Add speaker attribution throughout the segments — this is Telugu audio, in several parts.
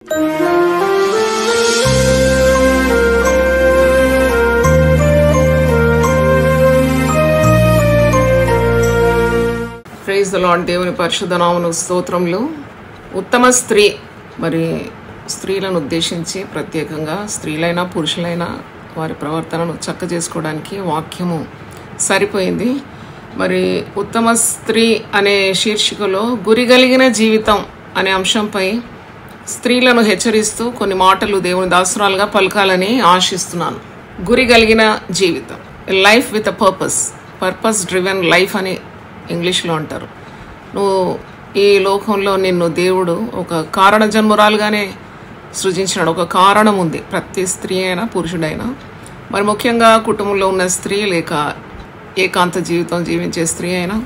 Speaker 1: ప్రైజ్ ద లార్డ్ దేవుని పరిశుద్ధ నామను స్తోత్రములు ఉత్తమ స్త్రీ మరి స్త్రీలను ఉద్దేశించి ప్రత్యేకంగా స్త్రీలైనా పురుషులైనా వారి ప్రవర్తనను చక్క చేసుకోవడానికి వాక్యము సరిపోయింది మరి ఉత్తమ స్త్రీ అనే శీర్షికలో గురి కలిగిన జీవితం అనే అంశంపై స్త్రీలను హెచ్చరిస్తూ కొన్ని మాటలు దేవుని దాసురాలుగా పలకాలని ఆశిస్తున్నాను గురి కలిగిన జీవితం life with a purpose purpose driven life అని ఇంగ్లీష్లో అంటారు నువ్వు ఈ లోకంలో నిన్ను దేవుడు ఒక కారణ జన్మురాలుగానే సృజించినాడు ఒక కారణం ఉంది ప్రతి స్త్రీ అయినా పురుషుడైనా మరి ముఖ్యంగా కుటుంబంలో ఉన్న స్త్రీ లేక ఏకాంత జీవితం జీవించే స్త్రీ అయినా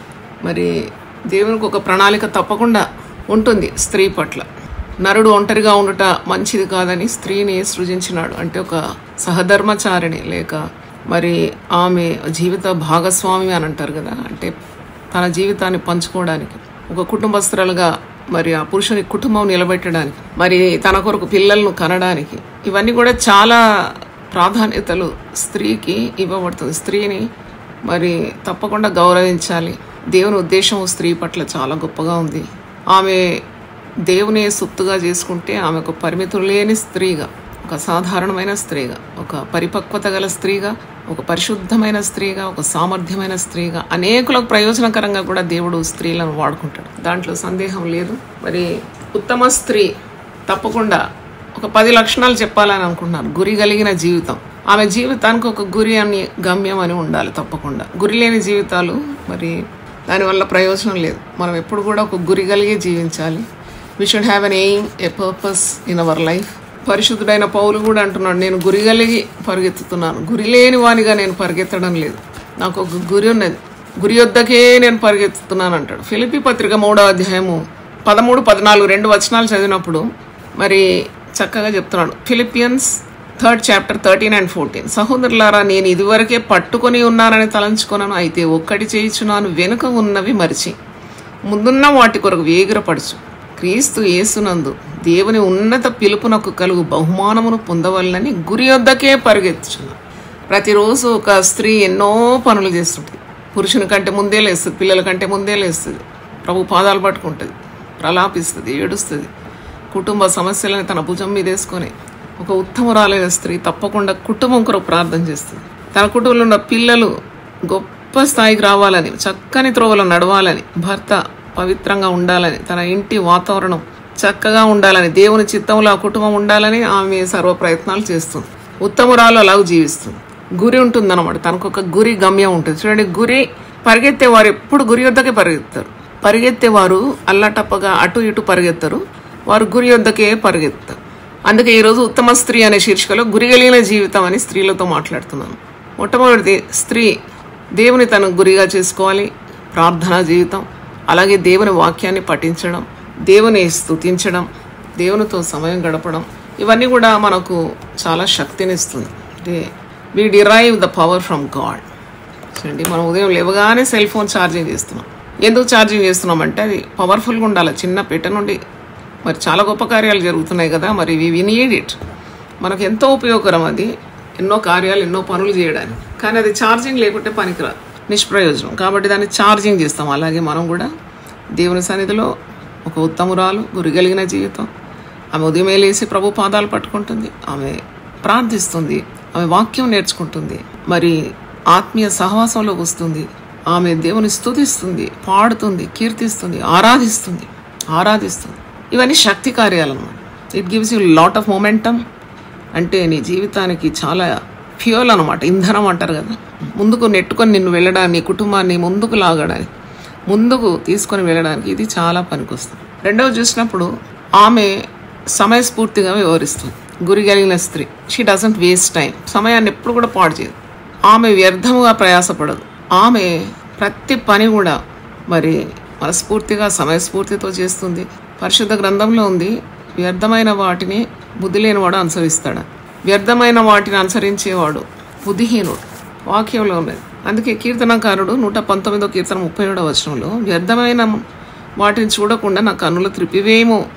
Speaker 1: మరి దేవునికి ఒక ప్రణాళిక తప్పకుండా ఉంటుంది స్త్రీ పట్ల నరుడు ఒంటరిగా ఉండుట మంచిది కాదని స్త్రీని సృజించినాడు అంటే ఒక సహధర్మచారిణి లేక మరి ఆమె జీవిత భాగస్వామి అని అంటారు కదా అంటే తన జీవితాన్ని పంచుకోవడానికి ఒక కుటుంబస్తురాలుగా మరి ఆ పురుషుని కుటుంబం నిలబెట్టడానికి మరి తన కొరకు పిల్లలను కనడానికి ఇవన్నీ కూడా చాలా ప్రాధాన్యతలు స్త్రీకి ఇవ్వబడుతుంది స్త్రీని మరి తప్పకుండా గౌరవించాలి దేవుని ఉద్దేశం స్త్రీ పట్ల చాలా గొప్పగా ఉంది ఆమె దేవుని సుత్తుగా చేసుకుంటే ఆమె ఒక పరిమితులు లేని స్త్రీగా ఒక సాధారణమైన స్త్రీగా ఒక పరిపక్వత గల స్త్రీగా ఒక పరిశుద్ధమైన స్త్రీగా ఒక సామర్థ్యమైన స్త్రీగా అనేకులకు ప్రయోజనకరంగా కూడా దేవుడు స్త్రీలను వాడుకుంటాడు దాంట్లో సందేహం లేదు మరి ఉత్తమ స్త్రీ తప్పకుండా ఒక పది లక్షణాలు చెప్పాలని అనుకుంటున్నాను గురి కలిగిన జీవితం ఆమె జీవితానికి ఒక గురి అని గమ్యం అని ఉండాలి తప్పకుండా గురి లేని జీవితాలు మరి దానివల్ల ప్రయోజనం లేదు మనం ఎప్పుడు కూడా ఒక గురి కలిగి జీవించాలి we should have an aim a purpose in our life పరిశుద్ధుడైన పౌలు కూడా అంటున్నాడు నేను గురి కలిగి పరిగెత్తుతున్నాను గురి లేని వానిగా నేను పరిగెత్తడం లేదు నాకు ఒక గురి ఉన్నది గురి వద్దకే నేను పరిగెత్తుతున్నాను అంటాడు ఫిలిపి పత్రిక మూడో అధ్యాయము పదమూడు పద్నాలుగు రెండు వచనాలు చదివినప్పుడు మరి చక్కగా చెప్తున్నాడు Philippians third chapter thirteen and fourteen సహోదరులారా నేను ఇదివరకే పట్టుకొని ఉన్నానని తలంచుకున్నాను అయితే ఒక్కటి చేయించున్నాను వెనుక ఉన్నవి మరిచి ముందున్న వాటి కొరకు వేగిరపడుచు క్రీస్తు యేసునందు దేవుని ఉన్నత పిలుపునకు కలుగు బహుమానమును పొందవలనని గురి వద్దకే పరిగెత్తుచున్నాను ప్రతిరోజు ఒక స్త్రీ ఎన్నో పనులు చేస్తుంటుంది పురుషుని కంటే ముందే లేస్తుంది పిల్లల కంటే ముందే లేస్తుంది ప్రభు పాదాలు పట్టుకుంటుంది ప్రలాపిస్తుంది ఏడుస్తుంది కుటుంబ సమస్యలను తన భుజం మీద వేసుకొని ఒక ఉత్తమరాలైన స్త్రీ తప్పకుండా కుటుంబం కొరకు ప్రార్థన చేస్తుంది తన కుటుంబంలో ఉన్న పిల్లలు గొప్ప స్థాయికి రావాలని చక్కని త్రోవలో నడవాలని భర్త పవిత్రంగా ఉండాలని తన ఇంటి వాతావరణం చక్కగా ఉండాలని దేవుని చిత్తంలో ఆ కుటుంబం ఉండాలని ఆమె సర్వ ప్రయత్నాలు చేస్తుంది ఉత్తమురాలు అలాగ జీవిస్తుంది గురి ఉంటుందన్నమాట తనకు ఒక గురి గమ్యం ఉంటుంది చూడండి గురి పరిగెత్తే వారు ఎప్పుడు గురి వద్దకే పరిగెత్తారు పరిగెత్తే వారు అల్లటప్పగా అటు ఇటు పరిగెత్తరు వారు గురి వద్దకే పరిగెత్తారు అందుకే ఈరోజు ఉత్తమ స్త్రీ అనే శీర్షికలో గురి కలిగిన జీవితం అని స్త్రీలతో మాట్లాడుతున్నాను మొట్టమొదటిది స్త్రీ దేవుని తన గురిగా చేసుకోవాలి ప్రార్థనా జీవితం అలాగే దేవుని వాక్యాన్ని పఠించడం దేవుని స్తుతించడం దేవునితో సమయం గడపడం ఇవన్నీ కూడా మనకు చాలా శక్తినిస్తుంది అంటే we derive the power from God చూడండి మనం ఉదయం లేవగానే సెల్ ఫోన్ ఛార్జింగ్ చేస్తున్నాం ఎందుకు ఛార్జింగ్ చేస్తున్నామంటే అది పవర్ఫుల్గా ఉండాలి చిన్న పెట్టె నుండి మరి చాలా గొప్ప కార్యాలు జరుగుతున్నాయి కదా మరి వి నీడ్ ఇట్ మనకు ఎంతో ఉపయోగకరం అది ఎన్నో కార్యాలు ఎన్నో పనులు చేయడానికి కానీ అది ఛార్జింగ్ లేకుంటే పనికిరాదు నిష్ప్రయోజనం కాబట్టి దాన్ని ఛార్జింగ్ చేస్తాం అలాగే మనం కూడా దేవుని సన్నిధిలో ఒక ఉత్తమురాలు గురిగలిగిన జీవితం ఆమె ఉదయమే లేసి ప్రభు పాదాలు పట్టుకుంటుంది ఆమె ప్రార్థిస్తుంది ఆమె వాక్యం నేర్చుకుంటుంది మరి ఆత్మీయ సహవాసంలో వస్తుంది ఆమె దేవుని స్తుతిస్తుంది పాడుతుంది కీర్తిస్తుంది ఆరాధిస్తుంది ఆరాధిస్తుంది ఇవన్నీ శక్తి కార్యాలన్నమాట it gives you lot of momentum అంటే నీ జీవితానికి చాలా ఫ్యూయల్ అనమాట ఇంధనం అంటారు కదా ముందుకు నెట్టుకొని నిన్ను వెళ్ళడానికి నీ కుటుంబాన్ని ముందుకు లాగడానికి ముందుకు తీసుకొని వెళ్ళడానికి ఇది చాలా పనికొస్తుంది రెండవ చూసినప్పుడు ఆమె సమయస్ఫూర్తిగా వ్యవహరిస్తుంది గురి కలిగిన స్త్రీ షీ డజంట్ వేస్ట్ టైం సమయాన్ని ఎప్పుడు కూడా పాడు చేయదు ఆమె వ్యర్థముగా ప్రయాసపడదు ఆమె ప్రతి పని కూడా మరి మనస్ఫూర్తిగా సమయస్ఫూర్తితో చేస్తుంది పరిశుద్ధ గ్రంథంలో ఉంది వ్యర్థమైన వాటిని బుద్ధి లేనివాడు అనుసరిస్తాడు వ్యర్థమైన వాటిని అనుసరించేవాడు బుద్ధిహీనుడు వాక్యంలో ఉన్నది అందుకే కీర్తనకారుడు నూట పంతొమ్మిదో కీర్తన ముప్పై ఏడవ వచనంలో వ్యర్థమైన వాటిని చూడకుండా నా కన్నులు త్రిపివేమో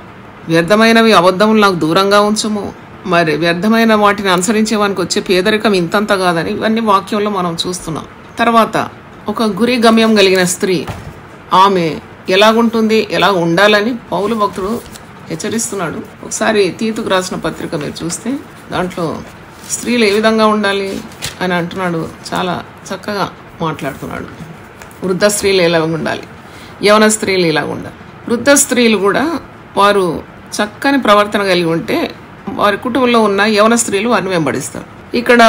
Speaker 1: వ్యర్థమైనవి అబద్ధములు నాకు దూరంగా ఉంచము మరి వ్యర్థమైన వాటిని అనుసరించేవానికి వచ్చే పేదరికం ఇంతంత కాదని ఇవన్నీ వాక్యంలో మనం చూస్తున్నాం తర్వాత ఒక గురి గమ్యం కలిగిన స్త్రీ ఆమె ఎలాగుంటుంది ఎలా ఉండాలని పౌలు భక్తుడు హెచ్చరిస్తున్నాడు ఒకసారి తీతుకు రాసిన పత్రిక మీరు చూస్తే దాంట్లో స్త్రీలు ఏ విధంగా ఉండాలి అని అంటున్నాడు చాలా చక్కగా మాట్లాడుతున్నాడు వృద్ధ స్త్రీలు ఎలా ఉండాలి యవన స్త్రీలు ఇలా ఉండాలి వృద్ధ స్త్రీలు కూడా వారు చక్కని ప్రవర్తన కలిగి ఉంటే వారి కుటుంబంలో ఉన్న యవన స్త్రీలు వారిని వెంబడిస్తారు ఇక్కడ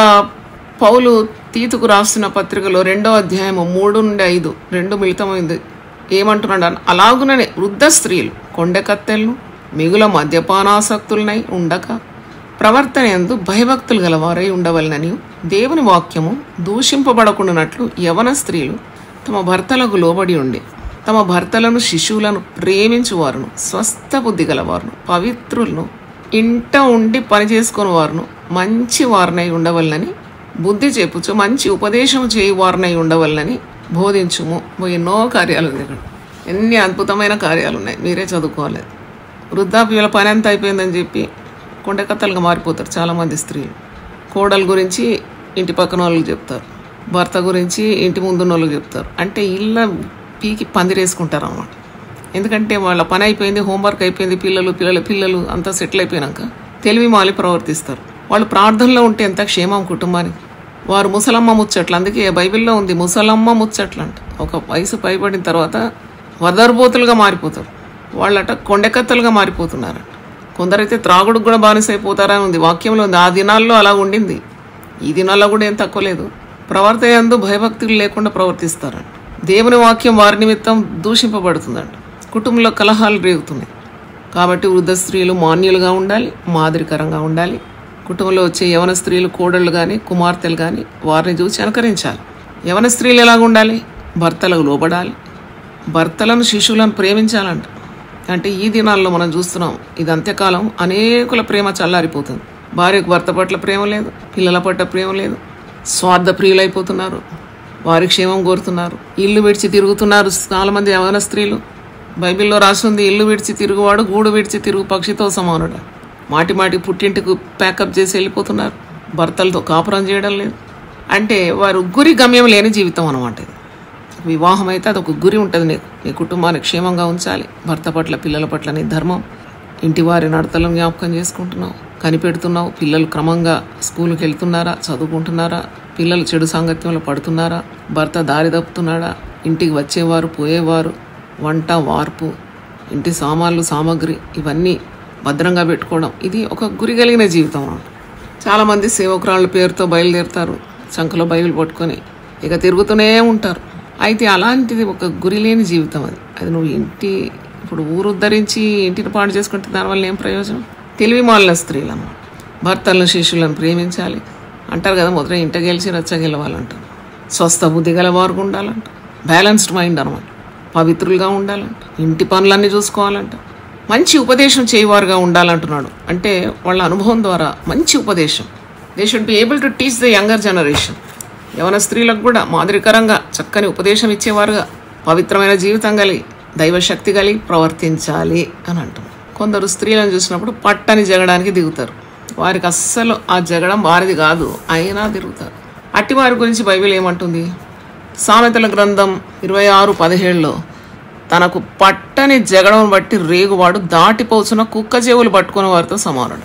Speaker 1: పౌలు తీతుకు రాసిన పత్రికలో రెండో అధ్యాయము మూడు నుండి ఐదు రెండు మిళితమైంది ఏమంటున్నాడు అన్న- అలాగుననే వృద్ధ స్త్రీలు కొండెకత్తెలను మిగుల మద్యపానాసక్తులనై ఉండక ప్రవర్తన ఎందు భయభక్తులు గలవారై ఉండవలనని దేవుని వాక్యము దూషింపబడకుండానట్లు యవన స్త్రీలు తమ భర్తలకు లోబడి ఉండి తమ భర్తలను శిశువులను ప్రేమించువారును స్వస్థ బుద్ధి గలవారును పవిత్రులను ఇంట ఉండి పని చేసుకుని వారును మంచి వారినై ఉండవలనని బుద్ధి చెప్పుచు మంచి ఉపదేశం చేయి వారినై ఉండవలనని బోధించుము ఓ ఎన్నో కార్యాలు ఉంది ఇక్కడ ఎన్ని అద్భుతమైన కార్యాలు ఉన్నాయి మీరే చదువుకోవాలి వృద్ధాప్యుల పని అంతా అయిపోయిందని చెప్పి కొండకత్తలుగా మారిపోతారు చాలామంది స్త్రీలు కోడల గురించి ఇంటి పక్కన వాళ్ళకి చెప్తారు భర్త గురించి ఇంటి ముందున్న వాళ్ళకి చెప్తారు అంటే ఇళ్ళ పీకి పందిరేసుకుంటారు అన్నమాట ఎందుకంటే వాళ్ళ పని అయిపోయింది హోంవర్క్ అయిపోయింది పిల్లలు పిల్లల పిల్లలు అంతా సెటిల్ అయిపోయినాక తెలివి మాలి ప్రవర్తిస్తారు వాళ్ళు ప్రార్థనలో ఉంటే ఎంత క్షేమం కుటుంబానికి వారు ముసలమ్మ ముచ్చట్లు అందుకే బైబిల్లో ఉంది ముసలమ్మ ముచ్చట్లు అంట ఒక వయసు పైబడిన తర్వాత వదర్బోతులుగా మారిపోతారు వాళ్ళట కొండెకత్తలుగా మారిపోతున్నారట కొందరైతే త్రాగుడుకు కూడా బానిసైపోతారని ఉంది వాక్యంలో ఉంది ఆ దినాల్లో అలా ఉండింది ఈ దినాల్లో కూడా ఏం తక్కువ లేదు ప్రవర్తయందు భయభక్తులు లేకుండా ప్రవర్తిస్తారంట దేవుని వాక్యం వారి నిమిత్తం దూషింపబడుతుందంట కుటుంబంలో కలహాలు రేగుతున్నాయి కాబట్టి వృద్ధ స్త్రీలు మాన్యులుగా ఉండాలి మాదిరికరంగా ఉండాలి కుటుంబంలో వచ్చే యవన స్త్రీలు కోడళ్ళు కానీ కుమార్తెలు కానీ వారిని చూసి అనుకరించాలి యవన స్త్రీలు ఎలాగ ఉండాలి భర్తలకు లోబడాలి భర్తలను శిశువులను ప్రేమించాలంట అంటే ఈ దినాల్లో మనం చూస్తున్నాం ఇది అంత్యకాలం అనేకుల ప్రేమ చల్లారిపోతుంది భార్యకు భర్త పట్ల ప్రేమ లేదు పిల్లల పట్ల ప్రేమ లేదు స్వార్థ ప్రియులైపోతున్నారు వారి క్షేమం కోరుతున్నారు ఇల్లు విడిచి తిరుగుతున్నారు చాలా మంది యవన స్త్రీలు బైబిల్లో రాసింది ఇల్లు విడిచి తిరుగువాడు గూడు విడిచి తిరుగు పక్షితో సమానుడు మాటి మాటి పుట్టింటికి ప్యాకప్ చేసి వెళ్ళిపోతున్నారు భర్తలతో కాపురం చేయడం లేదు అంటే వారు గురి గమ్యం లేని జీవితం అనమాట ఇది వివాహం అయితే అదొక గురి ఉంటుంది నీకు నీ కుటుంబాన్ని క్షేమంగా ఉంచాలి భర్త పట్ల పిల్లల పట్ల నీ ధర్మం ఇంటి వారి నడతలను జ్ఞాపకం చేసుకుంటున్నావు కనిపెడుతున్నావు పిల్లలు క్రమంగా స్కూల్కి వెళ్తున్నారా చదువుకుంటున్నారా పిల్లలు చెడు సాంగత్యంలో పడుతున్నారా భర్త దారి తప్పుతున్నాడా ఇంటికి వచ్చేవారు పోయేవారు వంట వార్పు ఇంటి సామాన్లు సామాగ్రి ఇవన్నీ భద్రంగా పెట్టుకోవడం ఇది ఒక గురి కలిగిన జీవితం అన్నమాట చాలామంది సేవకురాళ్ళ పేరుతో బయలుదేరుతారు చంకలో బైబిల్ పట్టుకొని ఇక తిరుగుతూనే ఉంటారు అయితే అలాంటిది ఒక గురి లేని జీవితం అది అది నువ్వు ఇంటి ఇప్పుడు ఊరు ఉద్ధరించి ఇంటిని పాడు చేసుకుంటే దానివల్ల ఏం ప్రయోజనం తెలివి మాలిన స్త్రీలు అన్నమాట భర్తలను శిష్యులను ప్రేమించాలి అంటారు కదా మొదట ఇంట గెలిచి రచ్చ గెలవాలంటారు స్వస్థ బుద్ధి గల వారు ఉండాలంట బ్యాలెన్స్డ్ మైండ్ అనమాట పవిత్రులుగా ఉండాలంట ఇంటి పనులన్నీ చూసుకోవాలంట మంచి ఉపదేశం చేయవారుగా ఉండాలంటున్నాడు అంటే వాళ్ళ అనుభవం ద్వారా మంచి ఉపదేశం they should be able to teach the younger generation యవన స్త్రీలకు కూడా మాదిరికరంగా చక్కని ఉపదేశం ఇచ్చేవారుగా పవిత్రమైన జీవితం కలిగి దైవశక్తి కలిగి ప్రవర్తించాలి అని అంటాం కొందరు స్త్రీలను చూసినప్పుడు పట్టని జగడానికి దిగుతారు వారికి అస్సలు ఆ జగడం వారిది కాదు అయినా తిరుగుతారు అట్టి వారి గురించి బైబిల్ ఏమంటుంది సామెతల గ్రంథం ఇరవై ఆరు పదిహేడులో తనకు పట్టని జగడం బట్టి రేగువాడు దాటిపోచున్న కుక్క చెవులు పట్టుకున్న వారితో సమానుడు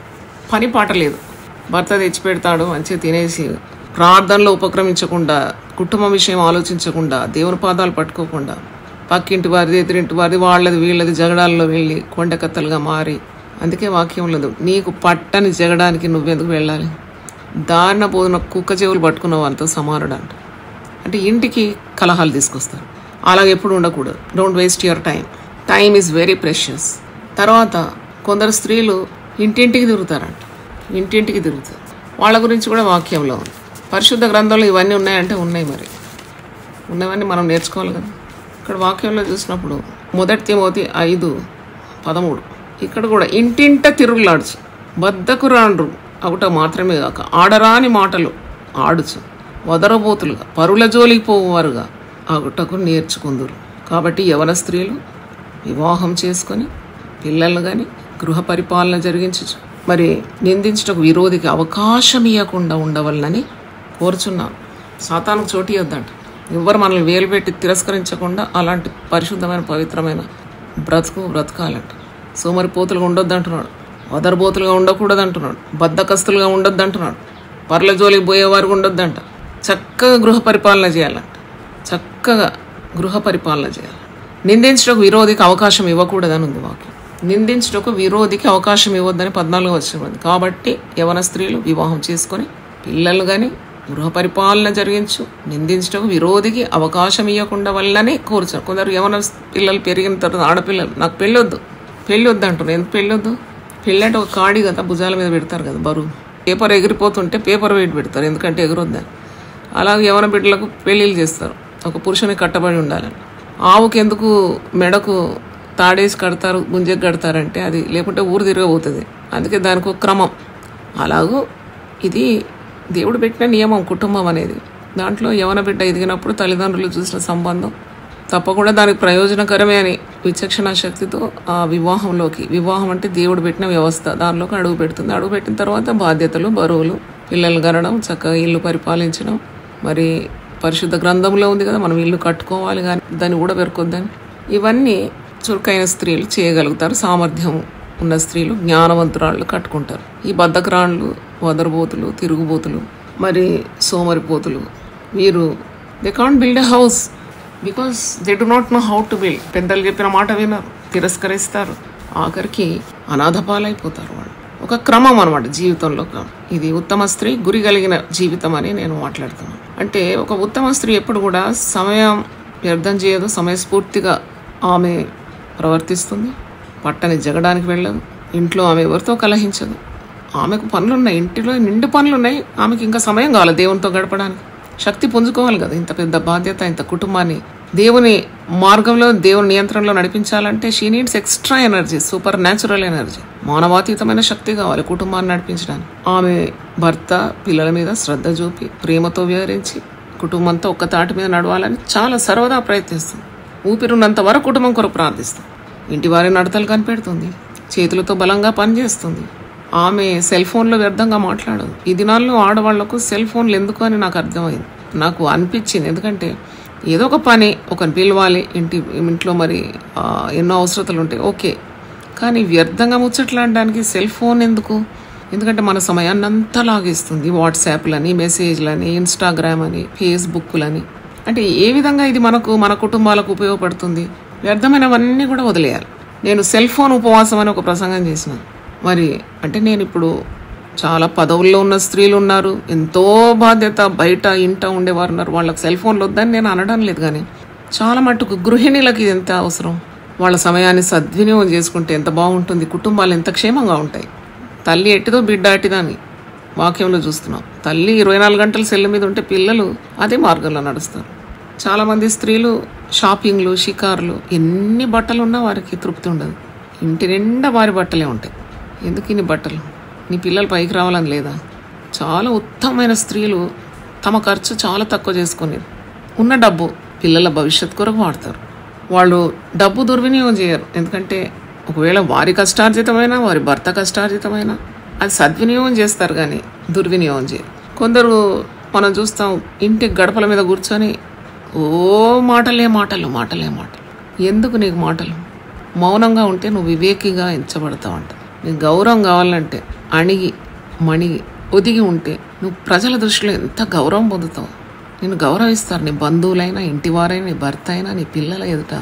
Speaker 1: పని పాట లేదు భర్త తెచ్చిపెడతాడు మంచిగా తినేసి ప్రార్థనలో ఉపక్రమించకుండా కుటుంబ విషయం ఆలోచించకుండా దేవుని పాదాలు పట్టుకోకుండా పక్కింటి వారిది ఎదురింటి వారిది వాళ్ళది వీళ్ళది జగడాల్లో వెళ్ళి కొండకత్తలుగా మారి అందుకే వాక్యం లేదు నీకు పట్టని జగడానికి నువ్వెందుకు వెళ్ళాలి దారిన పోతున్న కుక్క చెవులు పట్టుకున్న వాళ్ళతో సమానుడు అంట అంటే ఇంటికి కలహాలు తీసుకొస్తారు అలాగే ఎప్పుడు ఉండకూడదు don't waste your time time is very precious తర్వాత కొందరు స్త్రీలు ఇంటింటికి తిరుగుతారంట ఇంటింటికి తిరుగుతారు వాళ్ళ గురించి కూడా వాక్యంలో ఉంది పరిశుద్ధ గ్రంథంలో ఇవన్నీ ఉన్నాయంటే ఉన్నాయి మరి ఉన్నవన్నీ మనం నేర్చుకోవాలి కదా ఇక్కడ వాక్యంలో చూసినప్పుడు మొదటి తిమోతి ఐదు పదమూడు ఇక్కడ కూడా ఇంటింట తిరుగులాడుచు బద్దకు రాండ్రు అవుట మాత్రమే కాక ఆడరాని మాటలు ఆడుచు వదరబోతులుగా పరుల జోలికి పోవారుగా ఆగుటకు నేర్చుకుందురు కాబట్టి యవన స్త్రీలు వివాహం చేసుకొని పిల్లలు కానీ గృహ పరిపాలన జరిగించు మరి నిందించటకు విరోధికి అవకాశం ఇవ్వకుండా ఉండవలనని కోరుచున్నాను సాతానికి చోటు ఇవ్వద్దంట ఎవ్వరు మనల్ని వేలు పెట్టి తిరస్కరించకుండా అలాంటి పరిశుద్ధమైన పవిత్రమైన బ్రతుకు బ్రతకాలంట సోమరిపోతులుగా ఉండొద్దు అంటున్నాడు వదరబోతులుగా ఉండకూడదు అంటున్నాడు బద్దకస్తులుగా ఉండొద్దు అంటున్నాడు పర్ల జోలికి పోయేవారు ఉండొద్దంట చక్కగా గృహ పరిపాలన చేయాలంట చక్కగా గృహ పరిపాలన చేయాలి నిందించటకు విరోధికి అవకాశం ఇవ్వకూడదని ఉంది వాక్యం నిందించటకు విరోధికి అవకాశం ఇవ్వద్దని పద్నాలుగు వచ్చిన కాబట్టి యవన స్త్రీలు వివాహం చేసుకొని పిల్లలు కానీ గృహ పరిపాలన జరిగించు నిందించటకు విరోధికి అవకాశం ఇవ్వకుండా వల్లనే కోరుచారు కొందరు యవన పిల్లలు పెరిగిన తర్వాత ఆడపిల్లలు నాకు పెళ్ళొద్దు పెళ్ళొద్దు అంటున్నారు ఎందుకు పెళ్ళొద్దు పెళ్ళి అంటే ఒక కాడి కదా భుజాల మీద పెడతారు కదా బరువు పేపర్ ఎగిరిపోతుంటే పేపర్ వెయిట్ పెడతారు ఎందుకంటే ఎగురొద్దని అలాగే యవన బిడ్డలకు పెళ్ళిళ్ళు చేస్తారు ఒక పురుషుని కట్టబడి ఉండాలని ఆవుకి ఎందుకు మెడకు తాడేసి కడతారు గుంజకి కడతారంటే అది లేకుంటే ఊరు తిరగబోతుంది అందుకే దానికి ఒక క్రమం అలాగూ ఇది దేవుడు పెట్టిన నియమం కుటుంబం అనేది దాంట్లో యవన బిడ్డ ఎదిగినప్పుడు తల్లిదండ్రులు చూసిన సంబంధం తప్పకుండా దానికి ప్రయోజనకరమే అని విచక్షణ శక్తితో ఆ వివాహంలోకి వివాహం అంటే దేవుడు పెట్టిన వ్యవస్థ దానిలోకి అడుగు పెడుతుంది అడుగు పెట్టిన తర్వాత బాధ్యతలు బరువులు పిల్లలు కనడం చక్కగా ఇల్లు పరిపాలించడం మరి పరిశుద్ధ గ్రంథంలో ఉంది కదా మనం ఇల్లు కట్టుకోవాలి కానీ దాన్ని కూడా పెరుకొద్దని ఇవన్నీ చురుకైన స్త్రీలు చేయగలుగుతారు సామర్థ్యం ఉన్న స్త్రీలు జ్ఞానవంతురాళ్ళు కట్టుకుంటారు ఈ బద్ధకరాళ్ళు వదరబోతులు తిరుగుబోతులు మరి సోమరిపోతులు వీరు they can't build a house because they do not know how to build పెద్దలు చెప్పిన మాట వినరు తిరస్కరిస్తారు ఆఖరికి అనాథపాలైపోతారు వాళ్ళు ఒక క్రమం అనమాట జీవితంలో క్రమం ఇది ఉత్తమ స్త్రీ గురి కలిగిన జీవితం అని నేను మాట్లాడుతున్నాను అంటే ఒక ఉత్తమ స్త్రీ ఎప్పుడు కూడా సమయం వ్యర్థం చేయదు సమయస్ఫూర్తిగా ఆమె ప్రవర్తిస్తుంది పట్టని జగడానికి వెళ్ళదు ఇంట్లో ఆమె ఎవరితో కలహించదు ఆమెకు పనులున్నాయి ఇంటిలో నిండు పనులున్నాయి ఆమెకి ఇంకా సమయం కావాలి దేవునితో గడపడానికి శక్తి పుంజుకోవాలి కదా ఇంత పెద్ద బాధ్యత ఇంత కుటుంబాన్ని దేవుని మార్గంలో దేవుని నియంత్రణలో నడిపించాలంటే she needs extra energy supernatural energy మానవాతీతమైన శక్తి కావాలి కుటుంబాన్ని నడిపించడానికి ఆమె భర్త పిల్లల మీద శ్రద్ధ చూపి ప్రేమతో వ్యవహరించి కుటుంబంతో ఒక్క తాటి మీద నడవాలని చాలా సర్వదా ప్రయత్నిస్తుంది ఊపిరున్నంత వరకు కుటుంబం కొరకు ప్రార్థిస్తుంది ఇంటి వారి నడతలు కనిపెడుతుంది చేతులతో బలంగా పనిచేస్తుంది ఆమె సెల్ ఫోన్లో వ్యర్థంగా మాట్లాడదు ఈ దినాల్లో ఆడవాళ్లకు సెల్ ఫోన్లు ఎందుకు అని నాకు అర్థమైంది నాకు అనిపించింది ఎందుకంటే ఏదో ఒక పని ఒకరిని పిలవాలి ఇంటి ఇంట్లో మరి ఆ, ఎన్నో అవసరతలు ఉంటాయి ఓకే కానీ వ్యర్థంగా ముచ్చట్లాడడానికి సెల్ ఫోన్ ఎందుకు ఎందుకంటే మన సమయాన్ని అంతా లాగేస్తుంది వాట్సాప్లని మెసేజ్లని ఇన్స్టాగ్రామ్ అని ఫేస్బుక్లని అంటే ఏ విధంగా ఇది మనకు మన కుటుంబాలకు ఉపయోగపడుతుంది వ్యర్థమైనవన్నీ కూడా వదిలేయాలి నేను సెల్ ఫోన్ ఉపవాసం అని ఒక ప్రసంగం చేసిన మరి అంటే నేను ఇప్పుడు చాలా పదవుల్లో ఉన్న స్త్రీలు ఉన్నారు ఎంతో బాధ్యత బయట ఇంట ఉండేవారు ఉన్నారు వాళ్ళకి సెల్ ఫోన్లు వద్దని నేను అనడం లేదు కానీ చాలా మటుకు గృహిణీలకి ఇది ఎంత అవసరం వాళ్ళ సమయాన్ని సద్వినియోగం చేసుకుంటే ఎంత బాగుంటుంది కుటుంబాలు ఎంత క్షేమంగా ఉంటాయి తల్లి ఎట్టిదో బిడ్డ అట్టిదో అని వాక్యంలో చూస్తున్నాం తల్లి ఇరవై నాలుగు గంటలు సెల్ మీద ఉంటే పిల్లలు అదే మార్గంలో నడుస్తారు చాలామంది స్త్రీలు షాపింగ్లు షికార్లు ఎన్ని బట్టలు ఉన్నా వారికి తృప్తి ఉండదు ఇంటి నిండా వారి బట్టలే ఉంటాయి ఎందుకు ఇన్ని బట్టలు నీ పిల్లలు పైకి రావాలని లేదా చాలా ఉత్తమమైన స్త్రీలు తమ ఖర్చు చాలా తక్కువ చేసుకునేది ఉన్న డబ్బు పిల్లల భవిష్యత్ కొరకు వాడతారు వాళ్ళు డబ్బు దుర్వినియోగం చేయరు ఎందుకంటే ఒకవేళ వారి కష్టార్జితమైనా వారి భర్త కష్టార్జితమైనా అది సద్వినియోగం చేస్తారు కానీ దుర్వినియోగం చేయరు కొందరు మనం చూస్తాం ఇంటి గడపల మీద కూర్చొని ఓ మాటలే మాటలు మాటలే మాటలు ఎందుకు నీకు మాటలు మౌనంగా ఉంటే నువ్వు వివేకిగా ఎంచబడతావంట నీకు గౌరవం కావాలంటే అణిగి మణిగి ఒదిగి ఉంటే నువ్వు ప్రజల దృష్టిలో ఎంత గౌరవం పొందుతావు నేను గౌరవిస్తారు నీ బంధువులైనా ఇంటి వారైనా నీ భర్త అయినా నీ పిల్లల ఎదుట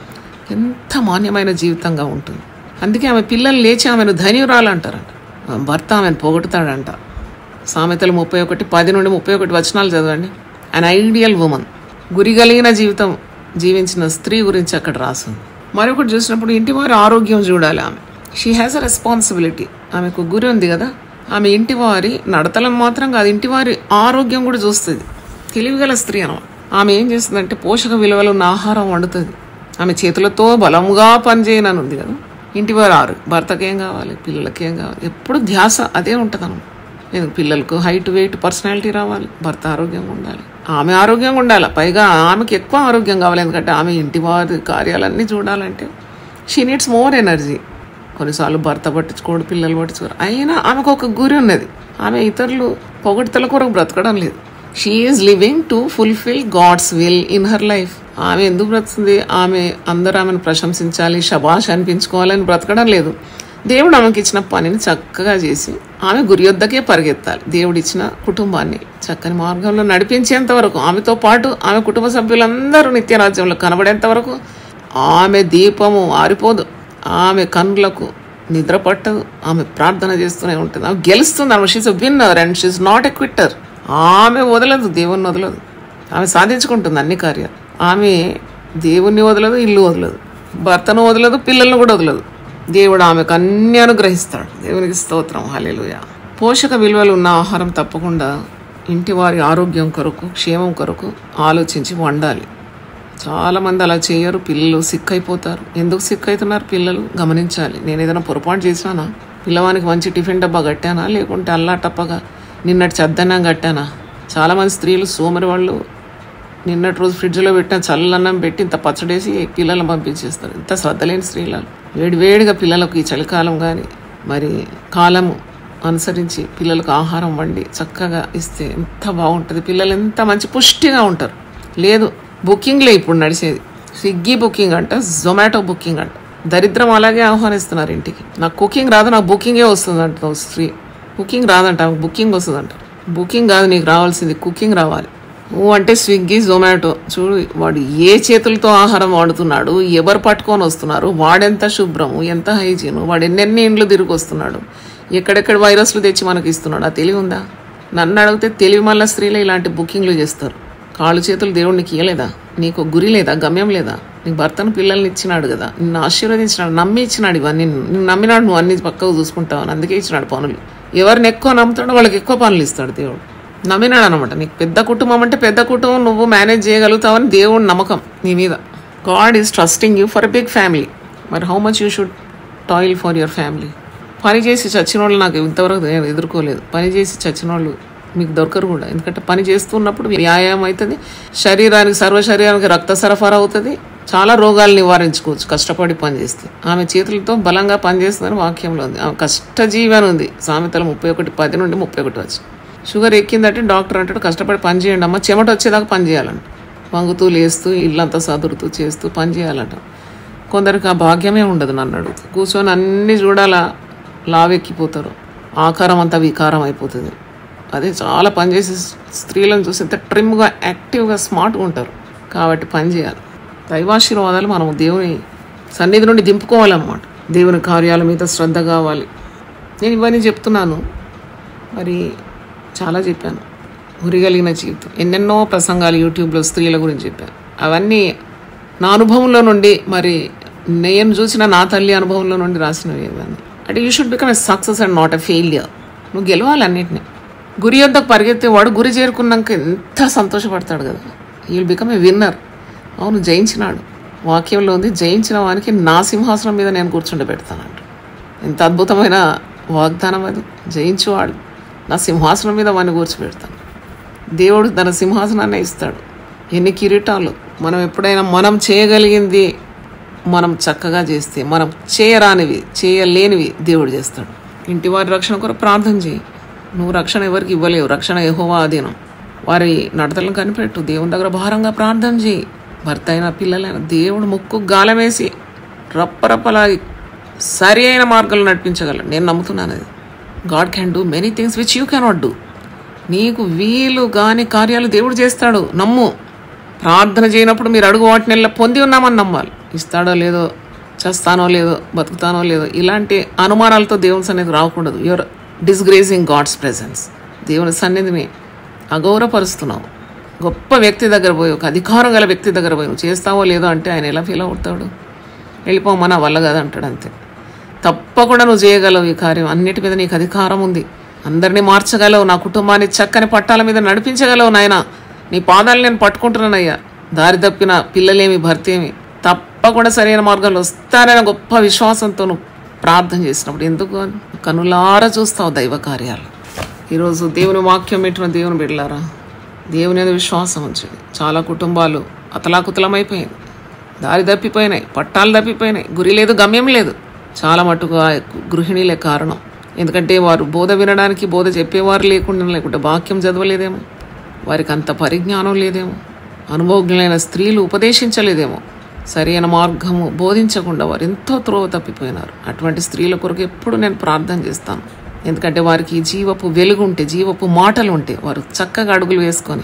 Speaker 1: ఎంత మాన్యమైన జీవితంగా ఉంటుంది అందుకే ఆమె పిల్లలు లేచి ఆమెను ధన్యురాలు అంటారంట ఆమె భర్త ఆమెను పొగుడుతాడంట సామెతలు ముప్పై ఒకటి పది నుండి ముప్పై ఒకటి వచనాలు చదవండి అన్ ఐడియల్ ఉమన్ గురి కలిగిన జీవితం జీవించిన స్త్రీ గురించి అక్కడ రాసింది మరొకటి చూసినప్పుడు ఇంటి వారి ఆరోగ్యం చూడాలి ఆమె షీ హ్యాస్ అ రెస్పాన్సిబిలిటీ ఆమెకు గురి ఉంది కదా ఆమె ఇంటి వారి నడతలను మాత్రం కాదు ఇంటి వారి ఆరోగ్యం కూడా చూస్తుంది తెలివిగల స్త్రీ అనమాట ఆమె ఏం చేస్తుందంటే పోషక విలువలు ఉన్న ఆహారం వండుతుంది ఆమె చేతులతో బలముగా పనిచేయనని ఉంది కదా ఇంటి వారు ఆరు భర్తకి ఏం కావాలి పిల్లలకి ఏం కావాలి ఎప్పుడు ధ్యాస అదే ఉంటుంది అనమాట నేను పిల్లలకు హైట్ వెయిట్ పర్సనాలిటీ రావాలి భర్త ఆరోగ్యంగా ఉండాలి ఆమె ఆరోగ్యంగా ఉండాలి పైగా ఆమెకి ఎక్కువ ఆరోగ్యం కావాలి ఎందుకంటే ఆమె ఇంటి వారి కార్యాలన్నీ చూడాలంటే షీ నీడ్స్ మోర్ ఎనర్జీ కొన్నిసార్లు భర్త పట్టించుకోడు పిల్లలు పట్టించుకోరు అయినా ఆమెకు ఒక గురి ఉన్నది ఆమె ఇతరులు పొగడ్తల కొరకు బ్రతకడం లేదు she is living to fulfil God's will in her life ఆమె ఎందుకు బ్రతుకుతుంది ఆమె అందరూ ఆమెను ప్రశంసించాలి శబాష్ అనిపించుకోవాలని బ్రతకడం లేదు దేవుడు ఆమెకి ఇచ్చిన పనిని చక్కగా చేసి ఆమె గురి వద్దకే పరిగెత్తాలి దేవుడు ఇచ్చిన కుటుంబాన్ని చక్కని మార్గంలో నడిపించేంత వరకు ఆమెతో పాటు ఆమె కుటుంబ సభ్యులందరూ నిత్యరాజ్యంలో కనబడేంత వరకు ఆమె దీపము ఆరిపోదు ఆమె కన్నులకు నిద్ర పట్టదు ఆమె ప్రార్థన చేస్తూనే ఉంటుంది ఆమె గెలుస్తుంది ఆమె she's winner and she's not a quitter ఆమె వదలదు దేవుణ్ణి వదలదు ఆమె సాధించుకుంటుంది అన్ని కార్యాలు ఆమె దేవుణ్ణి వదలదు ఇల్లు వదలదు భర్తను వదలదు పిల్లలను కూడా వదలదు దేవుడు ఆమెకు అన్ని అనుగ్రహిస్తాడు దేవునికి స్తోత్రం హల్లెలూయా పోషక విలువలు ఉన్న ఆహారం తప్పకుండా ఇంటి వారి ఆరోగ్యం కొరకు క్షేమం కొరకు ఆలోచించి వండాలి చాలా మంది అలా చేయరు పిల్లలు సిక్ అయిపోతారు ఎందుకు సిక్ అవుతున్నారు పిల్లలు గమనించాలి నేను ఏదైనా పొరపాటు చేశానా పిల్లవానికి మంచి టిఫిన్ డబ్బా కట్టానా లేకుంటే అల్లా టప్పగా నిన్నటి చద్దన్నం కట్టానా చాలా మంది స్త్రీలు సోమరి వాళ్ళు నిన్నటి రోజు ఫ్రిడ్జ్లో పెట్టిన చల్లన్నం పెట్టి ఇంత పచ్చడేసి పిల్లలను పంపించేస్తారు ఇంత శ్రద్ధ లేని స్త్రీలు వేడి వేడిగా పిల్లలకు ఈ చలికాలం కానీ మరి కాలము అనుసరించి పిల్లలకు ఆహారం వండి చక్కగా ఇస్తే ఎంత బాగుంటుంది పిల్లలు ఎంత మంచి పుష్టిగా ఉంటారు లేదు బుకింగ్లే ఇప్పుడు నడిచేది స్విగ్గీ బుకింగ్ అంట జొమాటో బుకింగ్ అంట దరిద్రం అలాగే ఆహ్వానిస్తున్నారు ఇంటికి నాకు కుకింగ్ రాదు నాకు బుకింగే వస్తుంది అంట ఓ స్త్రీ కుకింగ్ రాదంట ఆమెకు బుకింగ్ వస్తుందంట బుకింగ్ కాదు నీకు రావాల్సింది కుకింగ్ రావాలి ఓ అంటే స్విగ్గీ జొమాటో చూడు వాడు ఏ చేతులతో ఆహారం వాడుతున్నాడు ఎవరు పట్టుకొని వస్తున్నారు వాడెంత శుభ్రము ఎంత హైజీను వాడు ఎన్నెన్ని ఇండ్లు తిరిగి వస్తున్నాడు ఎక్కడెక్కడ వైరస్లు తెచ్చి మనకి ఇస్తున్నాడు ఆ తెలివి ఉందా నన్ను అడిగితే తెలివి మళ్ళా స్త్రీలే ఇలాంటి బుకింగ్లు చేస్తారు కాళ్ళు చేతులు దేవుడికి ఇయ్యలేదా నీకు ఒక గురి లేదా గమ్యం లేదా నీ భర్తను పిల్లల్ని ఇచ్చినాడు కదా నిన్ను ఆశీర్వదించినాడు నమ్మి ఇచ్చినాడు ఇవన్నీ నిన్ను నమ్మినాడు నువ్వు అన్ని పక్కకు చూసుకుంటావు అని అందుకే ఇచ్చినాడు పనులు ఎవరిని ఎక్కువ నమ్ముతాడో వాళ్ళకి ఎక్కువ పనులు ఇస్తాడు దేవుడు నమ్మినాడు అనమాట నీకు పెద్ద కుటుంబం అంటే పెద్ద కుటుంబం నువ్వు మేనేజ్ చేయగలుగుతావని దేవుడి నమ్మకం నీ మీద God is trusting you for a big family మరి how much you should toil for your family పని చేసి చచ్చిన వాళ్ళు నాకు ఇంతవరకు నేను ఎదుర్కోలేదు పని చేసి చచ్చిన వాళ్ళు మీకు దొరకరు కూడా ఎందుకంటే పని చేస్తున్నప్పుడు వ్యాయామం అవుతుంది శరీరానికి సర్వ శరీరానికి రక్త సరఫరా అవుతుంది చాలా రోగాలు నివారించుకోవచ్చు కష్టపడి పని చేస్తే ఆమె చేతులతో బలంగా పనిచేస్తుందని వాక్యంలో ఉంది ఆమె కష్టజీవి అని ఉంది సామెతలు ముప్పై ఒకటి పది నుండి ముప్పై ఒకటి వచ్చి షుగర్ ఎక్కిందంటే డాక్టర్ అంటాడు కష్టపడి పని చేయండి అమ్మ చెమట వచ్చేదాకా పని చేయాలంట వంగుతూ లేస్తూ ఇల్లంతా సదురుతూ చేస్తూ పని చేయాలంట కొందరికి ఆ భాగ్యమే ఉండదు నన్ను అడుగుతూ కూర్చొని అన్ని చూడాలా లావెక్కిపోతారు ఆకారం అంతా వికారం అయిపోతుంది అదే చాలా పనిచేసే స్త్రీలను చూసి ఎంత ట్రిమ్గా యాక్టివ్గా స్మార్ట్గా ఉంటారు కాబట్టి పని చేయాలి దైవాశీర్వాదాలు మనం దేవుని సన్నిధి నుండి దింపుకోవాలన్నమాట దేవుని కార్యాల మీద శ్రద్ధ కావాలి నేను ఇవన్నీ చెప్తున్నాను మరి చాలా చెప్పాను ఉరిగలిగిన జీవితం ఎన్నెన్నో ప్రసంగాలు యూట్యూబ్లో స్త్రీల గురించి చెప్పాను అవన్నీ నా అనుభవంలో నుండి మరి నేను చూసిన నా తల్లి అనుభవంలో నుండి రాసినవి ఇవన్నీ అంటే you should become a success and not a failure నువ్వు గెలవాలి అన్నిటిని గురి వద్దకు పరిగెత్తేవాడు గురి చేరుకున్నాక ఎంత సంతోషపడతాడు కదా విల్ బికమ్ ఏ విన్నర్ అవును జయించినాడు వాక్యంలో ఉంది జయించిన వానికి నా సింహాసనం మీద నేను కూర్చుండబెడతానంట ఎంత అద్భుతమైన వాగ్దానం అది జయించువాడు నా సింహాసనం మీద వాడిని కూర్చోబెడతాను దేవుడు తన సింహాసనాన్ని ఇస్తాడు ఎన్ని కిరీటాలు మనం ఎప్పుడైనా మనం చేయగలిగింది మనం చక్కగా చేస్తే మనం చేయరానివి చేయలేనివి దేవుడు చేస్తాడు ఇంటి వారి రక్షణ కొరకు ప్రార్థన చేయి నువ్వు రక్షణ ఎవరికి ఇవ్వలేవు రక్షణ యెహోవా అధీనం వారి నడతలను కనిపెట్టు దేవుని దగ్గర భారంగా ప్రార్థన చేయి భర్త అయినా పిల్లలైనా దేవుడు ముక్కు గాలమేసి రప్పరప్పలాగి సరి అయిన మార్గాలు నడిపించగలడు నేను నమ్ముతున్నాను అది God can do many things which you cannot do నీకు వీలు కాని కార్యాలు దేవుడు చేస్తాడు నమ్ము ప్రార్థన చేయనప్పుడు మీరు అడుగు వాటిని వెళ్ళ పొంది ఉన్నామని నమ్మాలి ఇస్తాడో లేదో చేస్తానో లేదో బతుకుతానో లేదో ఇలాంటి అనుమానాలతో దేవుని సన్నిధి రాకూడదు యువర్ డిస్గ్రేసింగ్ గాడ్స్ ప్రెసెన్స్ దేవుని సన్నిధిని అగౌరవపరుస్తున్నావు గొప్ప వ్యక్తి దగ్గర పోయి ఒక అధికారం గల వ్యక్తి దగ్గర పోయి నువ్వు చేస్తావో లేదో అంటే ఆయన ఎలా ఫీల్ అవుతాడు వెళ్ళిపోమా నా వల్ల కాదు అంటాడు అంతే తప్పకుండా నువ్వు చేయగలవు ఈ కార్యం అన్నిటి మీద నీకు అధికారం ఉంది అందరినీ మార్చగలవు నా కుటుంబాన్ని చక్కని పట్టాల మీద నడిపించగలవు నాయన నీ పాదాలు నేను పట్టుకుంటున్నానయ్యా దారి తప్పిన పిల్లలేమి భర్త ఏమి తప్పకుండా సరైన మార్గంలో వస్తారనే గొప్ప విశ్వాసంతో నువ్వు ప్రార్థన చేసినప్పుడు ఎందుకు కనులారా చూస్తావు దైవ కార్యాలు ఈరోజు దేవుని వాక్యం పెట్టిన దేవుని బిడ్డలారా దేవుని మీద విశ్వాసం ఉంచండి చాలా కుటుంబాలు అతలాకుతలమైపోయాయి దారి తప్పిపోయినాయి పట్టాలు తప్పిపోయినాయి గురి లేదు గమ్యం లేదు చాలా మటుకు ఆ గృహిణీలే కారణం ఎందుకంటే వారు బోధ వినడానికి బోధ చెప్పేవారు లేకుండా లేకుంటే వాక్యం చదవలేదేమో వారికి అంత పరిజ్ఞానం లేదేమో అనుభవజ్ఞులైన స్త్రీలు ఉపదేశించలేదేమో సరైన మార్గము బోధించకుండా వారు ఎంతో త్రోవ తప్పిపోయినారు అటువంటి స్త్రీల కొరకు ఎప్పుడు నేను ప్రార్థన చేస్తాను ఎందుకంటే వారికి ఈ జీవపు వెలుగు ఉంటే జీవపు మాటలు ఉంటే వారు చక్కగా అడుగులు వేసుకొని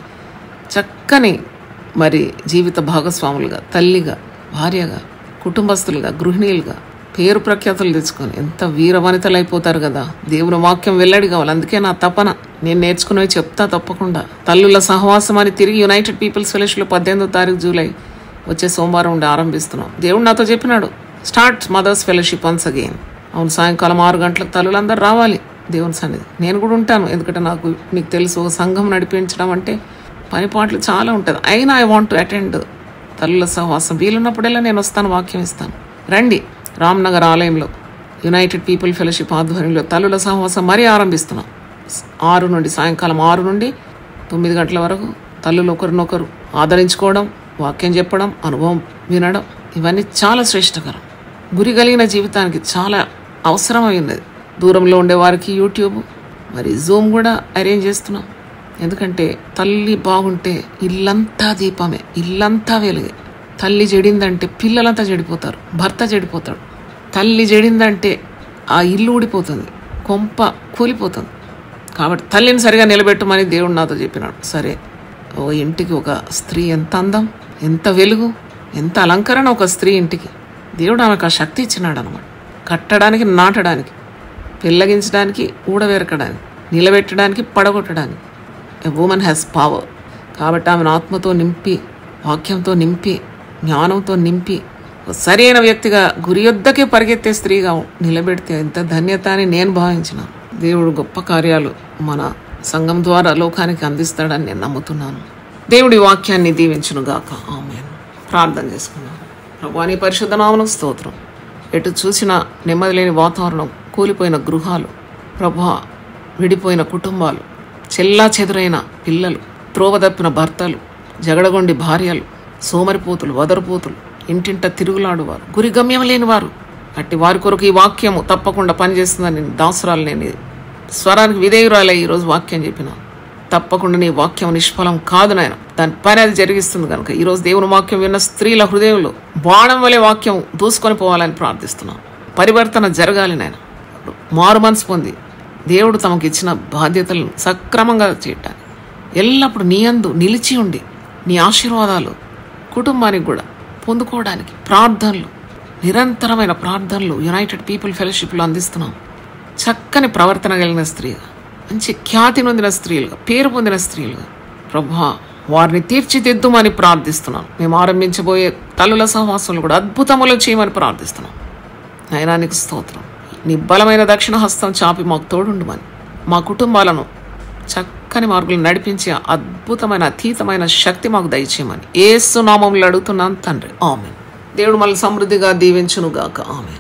Speaker 1: చక్కని మరి జీవిత భాగస్వాములుగా తల్లిగా భార్యగా కుటుంబస్తులుగా గృహిణీలుగా పేరు ప్రఖ్యాతులు తెచ్చుకొని ఎంత వీర వనితలు అయిపోతారు కదా దేవుని వాక్యం వెల్లడి కావాలి అందుకే నా తపన నేను నేర్చుకునేవి చెప్తా తప్పకుండా తల్లుల సహవాసం అని తిరిగి యునైటెడ్ పీపుల్స్ ఫెలోషిప్లో పద్దెనిమిదో తారీఖు జూలై వచ్చే సోమవారం ఉండి ఆరంభిస్తున్నాం దేవుడు నాతో చెప్పినాడు start mothers fellowship once again అవును సాయంకాలం ఆరు గంటలకు తల్లులందరూ రావాలి దేవుని సన్నిధి నేను కూడా ఉంటాను ఎందుకంటే నాకు మీకు తెలుసు ఒక సంఘం నడిపించడం అంటే పని పాటలు చాలా ఉంటుంది అయినా ఐ వాంట్ టు అటెండ్ తల్లుల సహవాసం వీలున్నప్పుడల్లా నేను వస్తాను వాక్యం ఇస్తాను రండి రామ్నగర్ ఆలయంలో యునైటెడ్ పీపుల్ ఫెలోషిప్ ఆధ్వర్యంలో తల్లుల సహవాసం మరీ ఆరంభిస్తున్నాం ఆరు నుండి సాయంకాలం ఆరు నుండి తొమ్మిది గంటల వరకు తల్లులు ఒకరినొకరు ఆదరించుకోవడం వాక్యం చెప్పడం అనుభవం వినడం ఇవన్నీ చాలా శ్రేష్టకరం గురి కలిగిన జీవితానికి చాలా అవసరమైనది దూరంలో ఉండే వారికి యూట్యూబ్ మరి జూమ్ కూడా అరేంజ్ చేస్తున్నాం ఎందుకంటే తల్లి బాగుంటే ఇల్లంతా దీపమే ఇల్లంతా వెలుగే తల్లి చెడిందంటే పిల్లలంతా చెడిపోతారు భర్త చెడిపోతాడు తల్లి చెడిందంటే ఆ ఇల్లు ఊడిపోతుంది కొంప కూలిపోతుంది కాబట్టి తల్లిని సరిగా నిలబెట్టమని దేవుడు నాతో చెప్పినాడు సరే ఓ ఇంటికి ఒక స్త్రీ ఎంత అందం ఎంత వెలుగు ఎంత అలంకరణ ఒక స్త్రీ ఇంటికి దేవుడు ఆమెకు ఆ శక్తి ఇచ్చినాడు అనమాట కట్టడానికి నాటడానికి పెళ్ళగించడానికి ఊడవేరకడానికి నిలబెట్టడానికి పడగొట్టడానికి ఎ ఉమెన్ హ్యాస్ పవర్ కాబట్టి ఆమెను ఆత్మతో నింపి వాక్యంతో నింపి జ్ఞానంతో నింపి ఒక సరైన వ్యక్తిగా గురి యొద్దకే పరిగెత్తే స్త్రీగా నిలబెడితే ఎంత ధన్యత అని నేను భావించినాను దేవుడు గొప్ప కార్యాలు మన సంఘం ద్వారా లోకానికి అందిస్తాడని నేను నమ్ముతున్నాను దేవుడి వాక్యాన్ని దీవించును గాక ఆమె ప్రార్థన చేసుకున్నాను ప్రభు నీ పరిశుద్ధ నామను స్తోత్రం ఎటు చూసినా నెమ్మది లేని వాతావరణం కూలిపోయిన గృహాలు ప్రభా విడిపోయిన కుటుంబాలు చెల్లా చెదురైన పిల్లలు త్రోవ తప్పిన భర్తలు జగడగొండి భార్యలు సోమరిపోతులు వదరుపోతులు ఇంటింట తిరుగులాడువారు గురి గమ్యం లేని వారు అట్టి వారి కొరకు ఈ వాక్యము తప్పకుండా పనిచేస్తుందని నేను దాసురాలు నేను ఈ స్వరానికి విధేయురాలే ఈరోజు వాక్యం చెప్పిన తప్పకుండా నీ వాక్యం నిష్ఫలం కాదు నాయన దాని పని అది జరిగిస్తుంది కనుక ఈరోజు దేవుని వాక్యం విన్న స్త్రీల హృదయంలో బాణం వలె వాక్యం దూసుకొని పోవాలని ప్రార్థిస్తున్నాను పరివర్తన జరగాలి నాయన మారు మనసు పొంది దేవుడు తమకు ఇచ్చిన బాధ్యతలను సక్రమంగా చేయటానికి ఎల్లప్పుడూ నీ అందు నిలిచి ఉండి నీ ఆశీర్వాదాలు కుటుంబానికి కూడా పొందుకోవడానికి ప్రార్థనలు నిరంతరమైన ప్రార్థనలు యునైటెడ్ పీపుల్ ఫెలోషిప్లో అందిస్తున్నాం చక్కని ప్రవర్తన కలిగిన స్త్రీగా మంచి ఖ్యాతి నొందిన స్త్రీలుగా పేరు పొందిన స్త్రీలుగా ప్రభా వారిని తీర్చిదిద్దుమని ప్రార్థిస్తున్నాం మేము ఆరంభించబోయే తల్లుల సహవాసంలో కూడా అద్భుతములు చేయమని ప్రార్థిస్తున్నాం అయినా నీకు స్తోత్రం నీ బలమైన దక్షిణ హస్తం చాపి మాకు తోడుండమని మా కుటుంబాలను చక్కని మార్గులు నడిపించి ఆ అద్భుతమైన అతీతమైన శక్తి మాకు దయచేయమని ఏసు నామంలో అడుగుతున్నాను తండ్రి ఆమె దేవుడు మళ్ళీ సమృద్ధిగా దీవించును గాక ఆమె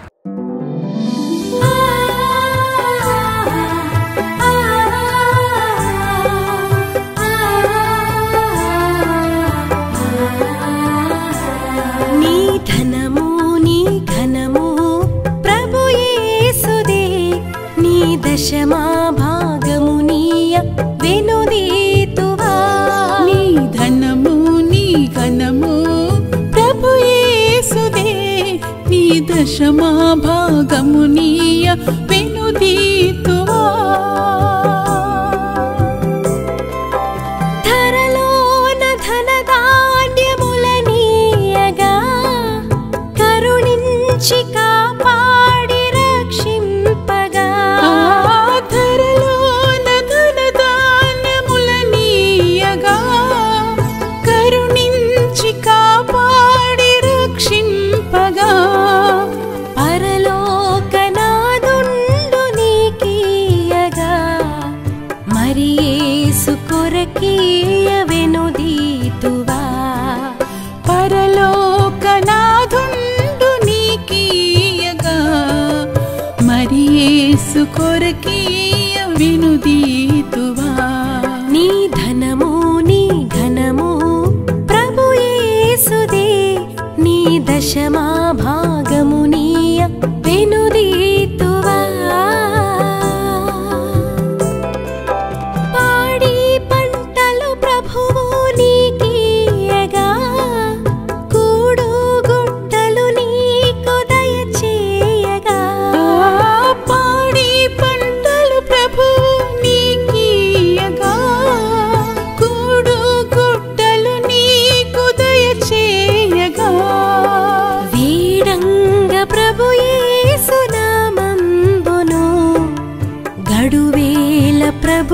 Speaker 2: నీ ధనము నీ ఘనము ప్రభు యేసుదే నీ దశమా భాగము నీయ వెనుదీతువా
Speaker 3: నీ ధనము నీ ఘనము ప్రభు యేసుదే నీ దశమా భాగము నీయ వెనుదీతువా
Speaker 2: ధరలోన ధనధాన్యములనీయగా కరుణించి కాపాడి రక్షింపగా
Speaker 3: ఆధరలోన ధనధాన్యములనీయగా కరుణించి కాపాడి రక్షింపగా
Speaker 2: పరలోకనాదుండు నీకీయగా మరి యేసు కొరకీయ వెనుదీతువా
Speaker 3: పరలోకనాథుండు నీకీయగా మరి యేసు కొరకీయ వినుదీతువా
Speaker 2: నీ ధనము నీ ఘనము ప్రభు యేసుదే నీ దశమా భాగము నీయ వెనుదీ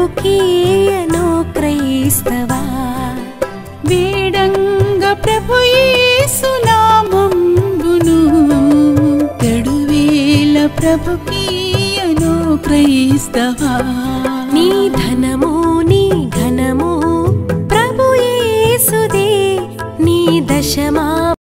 Speaker 2: ప్రభుకీయను క్రైస్తవా
Speaker 3: వేడంగ ప్రభుయేసునామంబును గడువేల ప్రభుకీయను క్రైస్తవా
Speaker 2: నీ ధనము నీ ఘనము ప్రభుయేసుదే నీ దశమా